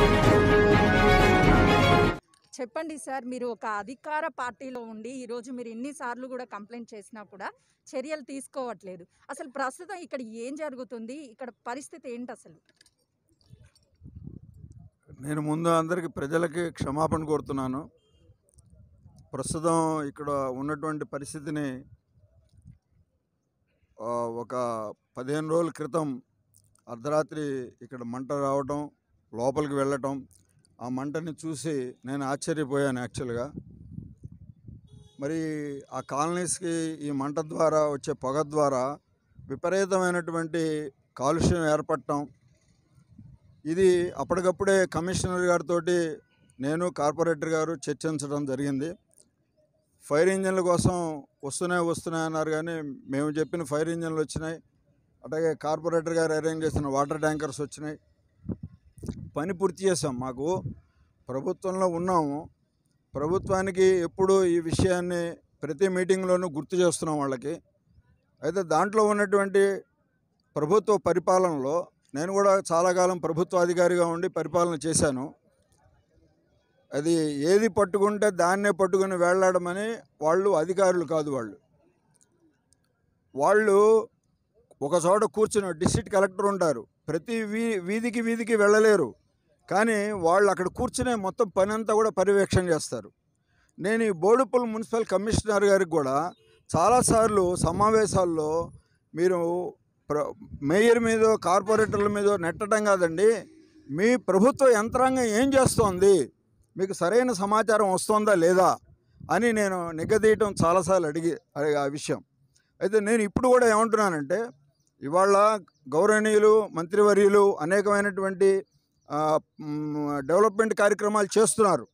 చెప్పండి సార్ మీరు ఒక అధికార పార్టీలో ఉండి ఈరోజు మీరు ఎన్నిసార్లు కూడా కంప్లైంట్ చేసినా కూడా చర్యలు తీసుకోవట్లేదు అసలు ప్రస్తుతం ఇక్కడ ఏం జరుగుతుంది ఇక్కడ పరిస్థితి ఏంటి అసలు నేను ముందు అందరికి ప్రజలకి క్షమాపణ కోరుతున్నాను ప్రస్తుతం ఇక్కడ ఉన్నటువంటి పరిస్థితిని ఆ, ఒక పదిహేను రోజుల క్రితం అర్ధరాత్రి ఇక్కడ మంట రావటం లోపలికి వెళ్ళటం ఆ మంటని చూసి నేను ఆశ్చర్యపోయాను యాక్చువల్గా మరి ఆ కాలనీస్కి ఈ మంట ద్వారా వచ్చే పొగ ద్వారా విపరీతమైనటువంటి కాలుష్యం ఏర్పడటం ఇది అప్పటికప్పుడే కమిషనర్ గారితో నేను కార్పొరేటర్ గారు చర్చించడం జరిగింది ఫైర్ ఇంజన్ల కోసం వస్తున్నాయి వస్తున్నాయి అన్నారు కానీ మేము చెప్పిన ఫైర్ ఇంజన్లు వచ్చినాయి అలాగే కార్పొరేటర్ గారు అరేంజ్ చేసిన వాటర్ ట్యాంకర్స్ వచ్చినాయి పని పూర్తి చేసాం మాకు ప్రభుత్వంలో ఉన్నాము ప్రభుత్వానికి ఎప్పుడు ఈ విషయాన్ని ప్రతి మీటింగ్లోనూ గుర్తు చేస్తున్నాం వాళ్ళకి అయితే దాంట్లో ఉన్నటువంటి ప్రభుత్వ పరిపాలనలో నేను కూడా చాలా కాలం ప్రభుత్వ అధికారిగా ఉండి పరిపాలన చేశాను అది ఏది పట్టుకుంటే దాన్నే పట్టుకుని వెళ్ళడమని వాళ్ళు అధికారులు కాదు వాళ్ళు వాళ్ళు ఒక చోట కూర్చుని డిస్ట్రిక్ట్ కలెక్టర్ ఉంటారు ప్రతి వీ వీధికి వీధికి వెళ్ళలేరు కానీ వాళ్ళు అక్కడ కూర్చునే మొత్తం పని అంతా కూడా పర్యవేక్షణ చేస్తారు నేను ఈ బోడుపల్ మున్సిపల్ కమిషనర్ గారికి కూడా చాలాసార్లు సమావేశాల్లో మీరు ప్ర మేయర్ మీద కార్పొరేటర్ల మీద నెట్టడం కాదండి మీ ప్రభుత్వ యంత్రాంగం ఏం చేస్తోంది మీకు సరైన సమాచారం వస్తుందా లేదా అని నేను నిగదీయటం చాలాసార్లు అడిగి అడిగి ఆ విషయం అయితే నేను ఇప్పుడు కూడా ఏమంటున్నానంటే ఇవాళ గౌరవనీయులు మంత్రివర్యులు అనేకమైనటువంటి ఆ, మ్, డెవలప్మెంట్ కార్యక్రమాలు చేస్తున్నారు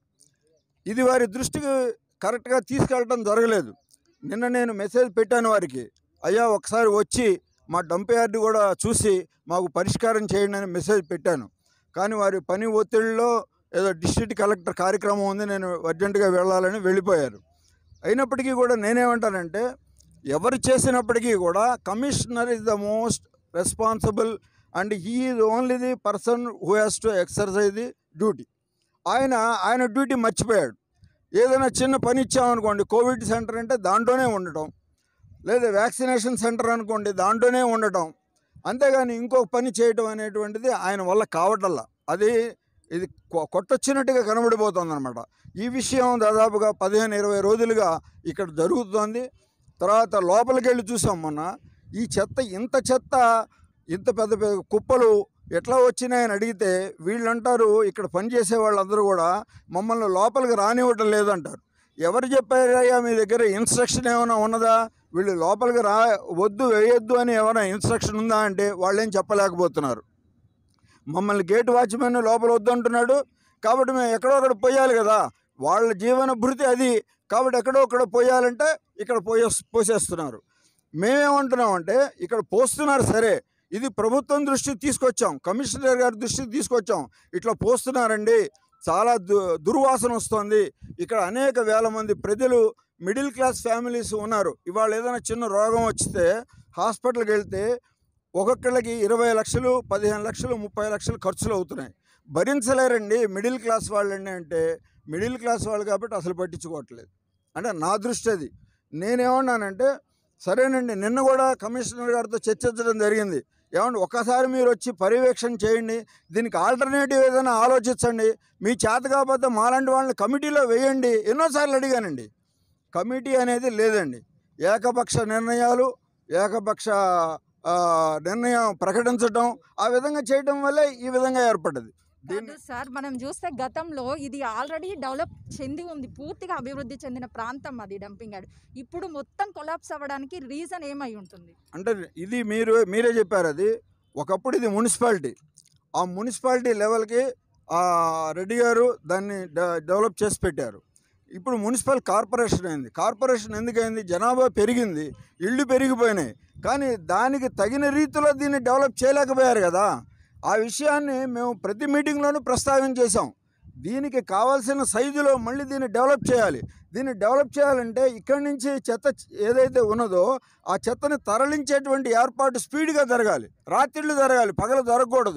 ఇది వారి దృష్టికి కరెక్ట్గా తీసుకెళ్ళటం జరగలేదు నిన్న నేను మెసేజ్ పెట్టాను వారికి అయ్యా ఒకసారి వచ్చి మా డంప్ యార్డ్ కూడా చూసి మాకు పరిష్కారం చేయండి అని మెసేజ్ పెట్టాను కానీ వారి పని ఒత్తిడిలో ఏదో డిస్ట్రిక్ట్ కలెక్టర్ కార్యక్రమం ఉంది నేను అర్జెంటుగా వెళ్ళాలని వెళ్ళిపోయారు అయినప్పటికీ కూడా నేనేమంటానంటే ఎవరు చేసినప్పటికీ కూడా commissioner is the most responsible and he is only the person who has to exercise the duty ఆయన ఆయన డ్యూటీ మర్చిపోయాడు ఏదైనా చిన్న పని ఇచ్చామనుకోండి కోవిడ్ సెంటర్ అంటే దాంట్లోనే ఉండటం లేదా వ్యాక్సినేషన్ సెంటర్ అనుకోండి దాంట్లోనే ఉండటం అంతేగాని ఇంకొక పని చేయటం అనేటువంటిది ఆయన వల్ల కావటల్లా అది ఇది కొ- కొట్టొచ్చినట్టుగా కనబడిపోతుంది అనమాట ఈ విషయం దాదాపుగా పదిహేను ఇరవై రోజులుగా ఇక్కడ జరుగుతోంది తర్వాత లోపలికి వెళ్ళి చూసాం మొన్న ఈ చెత్త ఇంత చెత్త ఇంత పెద్ద పెద్ద కుప్పలు ఎట్లా వచ్చినాయని అడిగితే వీళ్ళంటారు ఇక్కడ పనిచేసే వాళ్ళందరూ కూడా మమ్మల్ని లోపలికి రానివ్వటం లేదంటారు ఎవరు చెప్పారయ్యా మీ దగ్గర ఇన్స్ట్రక్షన్ ఏమైనా ఉన్నదా వీళ్ళు లోపలికి రా వద్దు వేయొద్దు అని ఏమైనా ఇన్స్ట్రక్షన్ ఉందా అంటే వాళ్ళేం చెప్పలేకపోతున్నారు మమ్మల్ని గేట్ వాచ్మెన్ లోపల వద్దంటున్నాడు కాబట్టి మేము ఎక్కడో ఒకటి పోయాలి కదా వాళ్ళ జీవన భృతి అది కాబట్టి ఎక్కడో ఒకడ పోయాలంటే ఇక్కడ పోయే పోసేస్తున్నారు మేమేమంటున్నామంటే ఇక్కడ పోస్తున్నారు సరే ఇది ప్రభుత్వం దృష్టికి తీసుకొచ్చాం కమిషనర్ గారి దృష్టికి తీసుకొచ్చాం ఇట్లా పోస్తున్నారండి చాలా దు దుర్వాసన వస్తుంది ఇక్కడ అనేక వేల మంది ప్రజలు మిడిల్ క్లాస్ ఫ్యామిలీస్ ఉన్నారు ఇవాళ ఏదైనా చిన్న రోగం వచ్చితే హాస్పిటల్కి వెళ్తే ఒక్కొక్కళ్ళకి ఇరవై లక్షలు పదిహేను లక్షలు ముప్పై లక్షలు ఖర్చులు అవుతున్నాయి భరించలేరండి మిడిల్ క్లాస్ వాళ్ళండి అంటే మిడిల్ క్లాస్ వాళ్ళు కాబట్టి అసలు పట్టించుకోవట్లేదు అంటే నా దృష్టి అది నేనేమన్నానంటే సరేనండి నిన్న కూడా కమిషనర్ గారితో చర్చించడం జరిగింది ఏమండి ఒక్కసారి మీరు వచ్చి పర్యవేక్షణ చేయండి దీనికి ఆల్టర్నేటివ్ ఏదైనా ఆలోచించండి మీ చేత కాకపోతే మాలాంటి వాళ్ళని కమిటీలో వేయండి ఎన్నోసార్లు అడిగానండి కమిటీ అనేది లేదండి ఏకపక్ష నిర్ణయాలు ఏకపక్ష ఆ, నిర్ణయం ప్రకటించడం ఆ విధంగా చేయడం వల్లే ఈ విధంగా ఏర్పడ్డది దీన్ని కాదు సార్ మనం చూస్తే గతంలో ఇది ఆల్రెడీ డెవలప్ చెంది ఉంది పూర్తిగా అభివృద్ధి చెందిన ప్రాంతం అది డంపింగ్ యార్డ్ ఇప్పుడు మొత్తం కొలాప్స్ అవ్వడానికి రీజన్ ఏమై ఉంటుంది అంటే ఇది మీరు మీరే చెప్పారు అది ఒకప్పుడు ఇది మున్సిపాలిటీ ఆ మున్సిపాలిటీ లెవెల్కి ఆ రెడ్డి గారు దాన్ని డె- డెవలప్ చేసి పెట్టారు ఇప్పుడు మున్సిపల్ కార్పొరేషన్ అయింది కార్పొరేషన్ ఎందుకైంది జనాభా పెరిగింది ఇళ్ళు పెరిగిపోయినాయి కానీ దానికి తగిన రీతిలో దీన్ని డెవలప్ చేయలేకపోయారు కదా ఆ విషయాన్ని మేము ప్రతి మీటింగ్లోనూ ప్రస్తావించేశాం దీనికి కావాల్సిన సైజులో మళ్ళీ దీన్ని డెవలప్ చేయాలి దీన్ని డెవలప్ చేయాలంటే ఇక్కడి నుంచి చెత్త ఏదైతే ఉన్నదో ఆ చెత్తని తరలించేటువంటి ఏర్పాటు స్పీడ్గా జరగాలి రాత్రిళ్ళు జరగాలి పగలు జరగకూడదు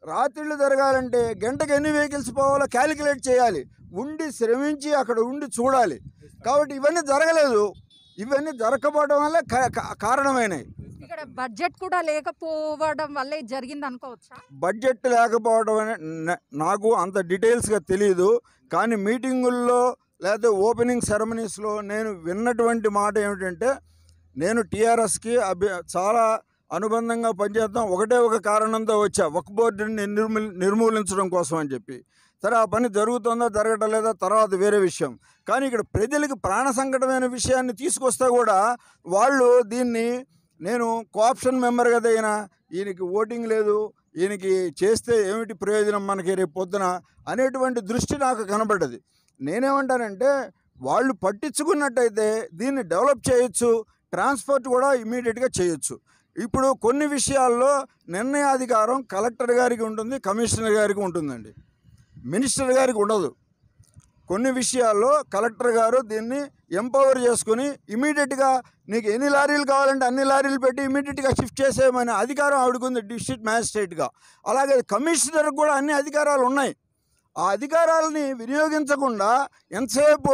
రాత్రిళ్ళు జరగాలంటే గంటకి ఎన్ని వెహికల్స్ పోవాలో క్యాలిక్యులేట్ చేయాలి ఉండి శ్రమించి అక్కడ ఉండి చూడాలి కాబట్టి ఇవన్నీ జరగలేదు ఇవన్నీ జరగకపోవడం వల్ల కా- కా- కారణమైనవి ఇక్కడ బడ్జెట్ కూడా లేకపోవడం వల్ల ఇది జరిగింది అనుకోవచ్చా బడ్జెట్ లేకపోవడం అనే న- నాకు అంత డీటెయిల్స్గా తెలియదు కానీ మీటింగుల్లో లేదా ఓపెనింగ్ సెరమనీస్లో నేను విన్నటువంటి మాట ఏమిటంటే నేను టీఆర్ఎస్కి అభి చాలా అనుబంధంగా పనిచేద్దాం ఒకటే ఒక కారణంతో వచ్చా ఒక బోర్డుని నిర్మూలి నిర్మూలించడం కోసం అని చెప్పి సరే ఆ పని జరుగుతుందా జరగటం లేదా తర్వాత వేరే విషయం కానీ ఇక్కడ ప్రజలకు ప్రాణ సంకటమైన విషయాన్ని తీసుకొస్తే కూడా వాళ్ళు దీన్ని నేను కోఆప్షన్ మెంబర్ కదా ఈయన ఈయనకి ఓటింగ్ లేదు ఈయనకి చేస్తే ఏమిటి ప్రయోజనం మనకి రేపు పొద్దున అనేటువంటి దృష్టి నాకు కనబడ్డది నేనేమంటానంటే వాళ్ళు పట్టించుకున్నట్టయితే దీన్ని డెవలప్ చేయొచ్చు ట్రాన్స్పోర్ట్ కూడా ఇమీడియట్గా చేయొచ్చు ఇప్పుడు కొన్ని విషయాల్లో నిర్ణయాధికారం కలెక్టర్ గారికి ఉంటుంది కమిషనర్ గారికి ఉంటుందండి మినిస్టర్ గారికి ఉండదు కొన్ని విషయాల్లో కలెక్టర్ గారు దీన్ని ఎంపవర్ చేసుకుని ఇమీడియట్గా నీకు ఎన్ని లారీలు కావాలంటే అన్ని లారీలు పెట్టి ఇమీడియట్గా షిఫ్ట్ చేసేయమనే అధికారం ఆవిడకుంది డిస్ట్రిక్ట్ మ్యాజిస్ట్రేట్గా అలాగే కమిషనర్కి కూడా అన్ని అధికారాలు ఉన్నాయి ఆ అధికారాలని వినియోగించకుండా ఎంతసేపు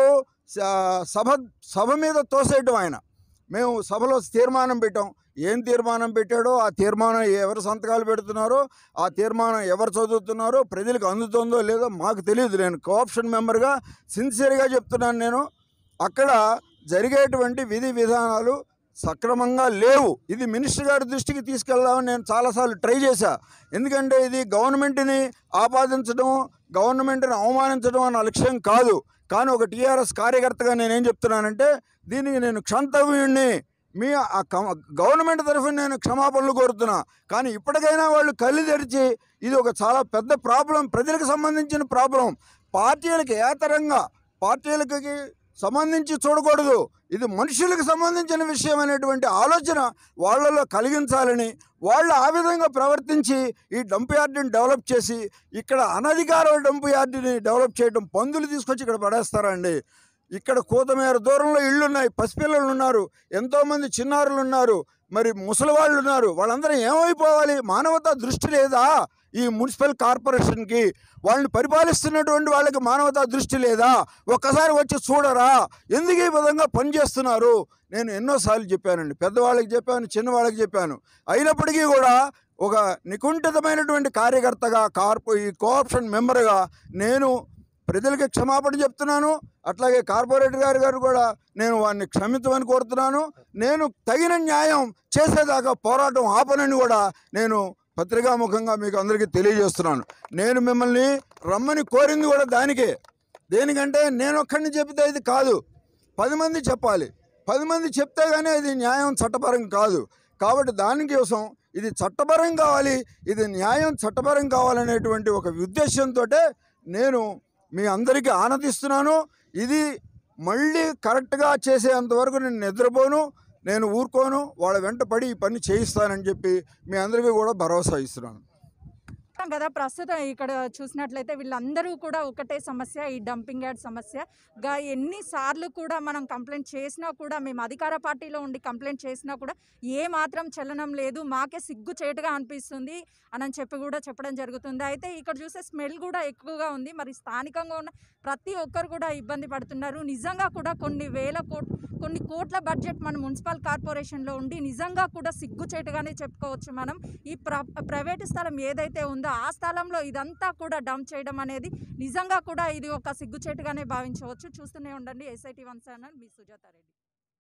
స- సభ సభ మీద తోసేయటం ఆయన మేము సభలో తీర్మానం పెట్టాం ఏం తీర్మానం పెట్టాడో ఆ తీర్మానం ఎవరు సంతకాలు పెడుతున్నారో ఆ తీర్మానం ఎవరు చదువుతున్నారో ప్రజలకు అందుతుందో లేదో మాకు తెలియదు నేను కోఆప్షన్ మెంబర్గా సిన్సియర్గా చెప్తున్నాను నేను అక్కడ జరిగేటువంటి విధి విధానాలు సక్రమంగా లేవు ఇది మినిస్టర్ గారి దృష్టికి తీసుకెళ్దామని నేను చాలాసార్లు ట్రై చేశా ఎందుకంటే ఇది గవర్నమెంట్ని ఆపాదించడం గవర్నమెంట్ని అవమానించడం అన్న లక్ష్యం కాదు కానీ ఒక టీఆర్ఎస్ కార్యకర్తగా నేనేం చెప్తున్నానంటే దీనికి నేను క్షంతవ్యుణ్ణి మీ ఆ కమ- గవర్నమెంట్ తరఫున నేను క్షమాపణలు కోరుతున్నా కానీ ఇప్పటికైనా వాళ్ళు కళ్ళు తెరిచి ఇది ఒక చాలా పెద్ద ప్రాబ్లం ప్రజలకు సంబంధించిన ప్రాబ్లం పార్టీలకు ఏతరంగా పార్టీలకి సంబంధించి చూడకూడదు ఇది మనుషులకు సంబంధించిన విషయం అనేటువంటి ఆలోచన వాళ్ళలో కలిగించాలని వాళ్ళు ఆ విధంగా ప్రవర్తించి ఈ డంప్ యార్డుని డెవలప్ చేసి ఇక్కడ అనధికార డంప్ యార్డుని డెవలప్ చేయడం పందులు తీసుకొచ్చి ఇక్కడ పడేస్తారండి ఇక్కడ కూతమేర దూరంలో ఇళ్ళు ఉన్నాయి పసిపిల్లలు ఉన్నారు ఎంతోమంది చిన్నారులు ఉన్నారు మరి ముసలి వాళ్ళు ఉన్నారు వాళ్ళందరూ ఏమైపోవాలి మానవతా దృష్టి లేదా ఈ మున్సిపల్ కార్పొరేషన్కి వాళ్ళని పరిపాలిస్తున్నటువంటి వాళ్ళకి మానవతా దృష్టి లేదా ఒక్కసారి వచ్చి చూడరా ఎందుకు ఈ విధంగా పనిచేస్తున్నారు నేను ఎన్నోసార్లు చెప్పానండి పెద్దవాళ్ళకి చెప్పాను చిన్నవాళ్ళకి చెప్పాను అయినప్పటికీ కూడా ఒక నికుంఠితమైనటువంటి కార్యకర్తగా కార్పొ ఈ కోఆప్షన్ మెంబర్గా నేను ప్రజలకి క్షమాపణ చెప్తున్నాను అట్లాగే కార్పొరేటర్ గారి గారు కూడా నేను వారిని క్షమించమని కోరుతున్నాను నేను తగిన న్యాయం చేసేదాకా పోరాటం ఆపనని కూడా నేను పత్రికాముఖంగా మీకు అందరికీ తెలియజేస్తున్నాను నేను మిమ్మల్ని రమ్మని కోరింది కూడా దానికే దేనికంటే నేను ఒక్కడిని చెబితే ఇది కాదు పది మంది చెప్పాలి పది మంది చెప్తే కానీ ఇది న్యాయం చట్టపరం కాదు కాబట్టి దానికోసం ఇది చట్టపరం కావాలి ఇది న్యాయం చట్టపరం కావాలనేటువంటి ఒక ఉద్దేశంతో నేను మీ అందరికీ ఆనందిస్తున్నాను ఇది మళ్ళీ కరెక్ట్గా చేసేంత వరకు నేను నిద్రపోను నేను ఊరుకోను వాళ్ళ వెంట పడి ఈ పని చేయిస్తానని చెప్పి మీ అందరికీ కూడా భరోసా ఇస్తున్నాను చూస్తాం కదా ప్రస్తుతం ఇక్కడ చూసినట్లయితే వీళ్ళందరూ కూడా ఒకటే సమస్య ఈ డంపింగ్ యార్డ్ సమస్య గా ఎన్నిసార్లు కూడా మనం కంప్లైంట్ చేసినా కూడా మేము అధికార పార్టీలో ఉండి కంప్లైంట్ చేసినా కూడా ఏ మాత్రం చలనం లేదు మాకే సిగ్గు చేటుగా అనిపిస్తుంది అని చెప్పి కూడా చెప్పడం జరుగుతుంది అయితే ఇక్కడ చూస్తే స్మెల్ కూడా ఎక్కువగా ఉంది మరి స్థానికంగా ఉన్న ప్రతి ఒక్కరు కూడా ఇబ్బంది పడుతున్నారు నిజంగా కూడా కొన్ని వేల కోట్ కొన్ని కోట్ల బడ్జెట్ మన మున్సిపల్ కార్పొరేషన్లో ఉండి నిజంగా కూడా సిగ్గుచేటుగానే చెప్పుకోవచ్చు మనం ఈ ప్ర ప్రైవేటు స్థలం ఏదైతే ఉందో ఆ స్థలంలో ఇదంతా కూడా డంప్ చేయడం అనేది నిజంగా కూడా ఇది ఒక సిగ్గుచేటుగానే భావించవచ్చు చూస్తూనే ఉండండి ఎస్ఐటి వన్ ఛానల్ మీ సుజాత రెడ్డి